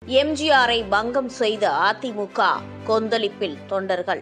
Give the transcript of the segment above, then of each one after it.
எம்ஜிஆரை பங்கம் செய்த அதிமுக கொந்தளிப்பில் தொண்டர்கள்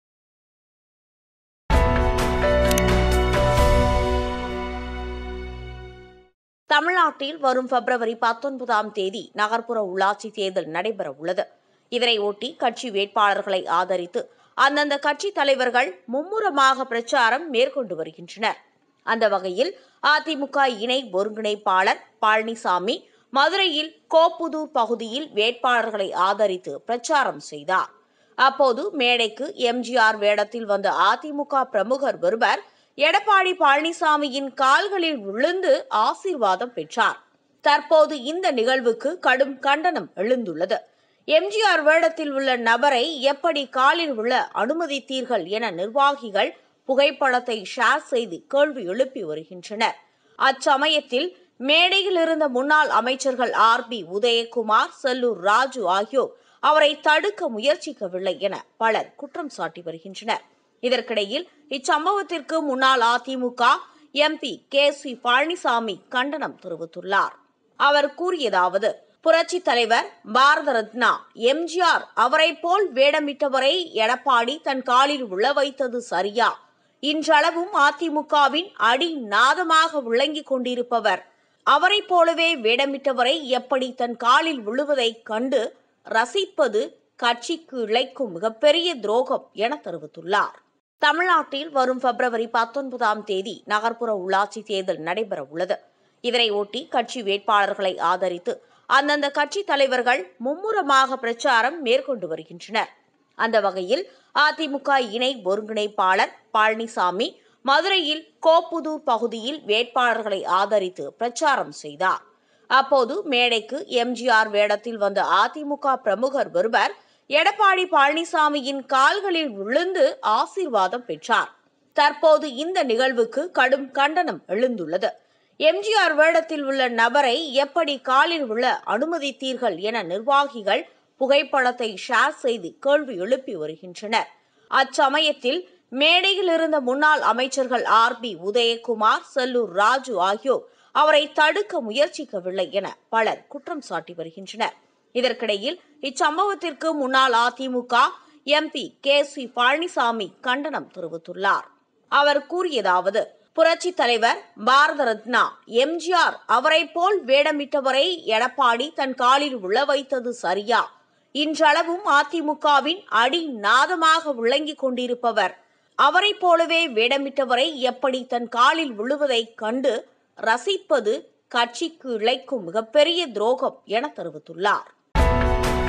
தமிழ்நாட்டில் வரும் பிப்ரவரி பத்தொன்பதாம் தேதி நகர்ப்புற உள்ளாட்சி தேர்தல் நடைபெற உள்ளது இதனையொட்டி கட்சி வேட்பாளர்களை ஆதரித்து அந்தந்த கட்சி தலைவர்கள் மும்முரமாக பிரச்சாரம் மேற்கொண்டு வருகின்றனர் அந்த வகையில் அதிமுக இணை ஒருங்கிணைப்பாளர் பழனிசாமி மதுரையில் கோப்புதூர் பகுதியில் வேட்பாளர்களை ஆதரித்து பிரச்சாரம் செய்தார் அப்போது மேடைக்கு எம்ஜிஆர் வேடத்தில் வந்த அதிமுக பிரமுகர் ஒருவர் எடப்பாடி பழனிசாமியின் கால்களில் விழுந்து ஆசீர்வாதம் பெற்றார் தற்போது இந்த நிகழ்வுக்கு கடும் கண்டனம் எழுந்துள்ளது எம்ஜிஆர் வேடத்தில் உள்ள நபரை எப்படி காலில் விழ அனுமதித்தீர்கள் என நிர்வாகிகள் புகைப்படத்தை ஷேர் செய்து கேள்வி எழுப்பி வருகின்றனர் அச்சமயத்தில் மேடையில் இருந்த முன்னாள் அமைச்சர்கள் ஆர் பி உதயகுமார் செல்லூர் ராஜு ஆகியோர் அவரை தடுக்க முயற்சிக்கவில்லை என பலர் குற்றம் சாட்டி வருகின்றனர் இதற்கிடையில் இச்சம்பவத்திற்கு முன்னாள் AIADMK MP K C Palanisamy கண்டனம் தெரிவித்துள்ளார் அவர் கூறியதாவது புரட்சி தலைவர் பாரத ரத்னா எம்ஜிஆர் அவரை போல் வேடமிட்டவரை எடப்பாடி தன் காலில் உள்ள வைத்தது சரியா இன்றளவும் அதிமுகவின் அடி நாதமாக விளங்கிக் கொண்டிருப்பவர் அவரைப் போலவே வேடமிட்டவரை எப்படி தன் காலில் விழுவதைக் கண்டு ரசிப்பது கட்சிக்கு இழைக்கும் மிகப்பெரிய துரோகம் என தெரிவித்துள்ளார் தமிழ்நாட்டில் வரும் பிப்ரவரி பத்தொன்பதாம் தேதி நகர்ப்புற உள்ளாட்சி தேர்தல் நடைபெற உள்ளது இதனையொட்டி கட்சி வேட்பாளர்களை ஆதரித்து அந்தந்த கட்சி தலைவர்கள் மும்முரமாக பிரச்சாரம் மேற்கொண்டு வருகின்றனர் அந்த வகையில் அதிமுக இணை ஒருங்கிணைப்பாளர் பழனிசாமி மதுரையில் கோப்புதூர் பகுதியில் வேட்பாளர்களை ஆதரித்து பிரச்சாரம் செய்தார் அப்போது மேடைக்கு எம்ஜிஆர் வேடத்தில் வந்த அதிமுக பிரமுகர் ஒருவர் எடப்பாடி பழனிசாமியின் கால்களில் விழுந்து ஆசீர்வாதம் பெற்றார் தற்போது இந்த நிகழ்வுக்கு கடும் கண்டனம் எழுந்துள்ளது எம்ஜிஆர் வேடத்தில் உள்ள நபரை எப்படி காலில் விழ அனுமதித்தீர்கள் என நிர்வாகிகள் புகைப்படத்தை ஷேர் செய்து கேள்வி எழுப்பி வருகின்றனர் அச்சமயத்தில் மேடையில் இருந்த முன்னாள் அமைச்சர்கள் ஆர் பி உதயகுமார் செல்லூர் ராஜு ஆகியோர் அவரை தடுக்க முயற்சிக்கவில்லை என பலர் குற்றம் சாட்டி வருகின்றனர் இதற்கிடையில் இச்சம்பவத்திற்கு முன்னாள் AIADMK MP K C Palanisamy கண்டனம் தெரிவித்துள்ளார் அவர் கூறியதாவது புரட்சி தலைவர் பாரத ரத்னா எம்ஜிஆர் அவரை போல் வேடமிட்டவரை எடப்பாடி தன் காலில் உள்ள வைத்தது சரியா இன்றளவும் அதிமுகவின் அடி நாதமாக விளங்கிக் கொண்டிருப்பவர் அவரைப் போலவே வேடமிட்டவரை எப்படி தன் காலில் விழுவதைக் கண்டு ரசிப்பது கட்சிக்கு இழைக்கும் மிகப்பெரிய துரோகம் என தெரிவித்துள்ளார்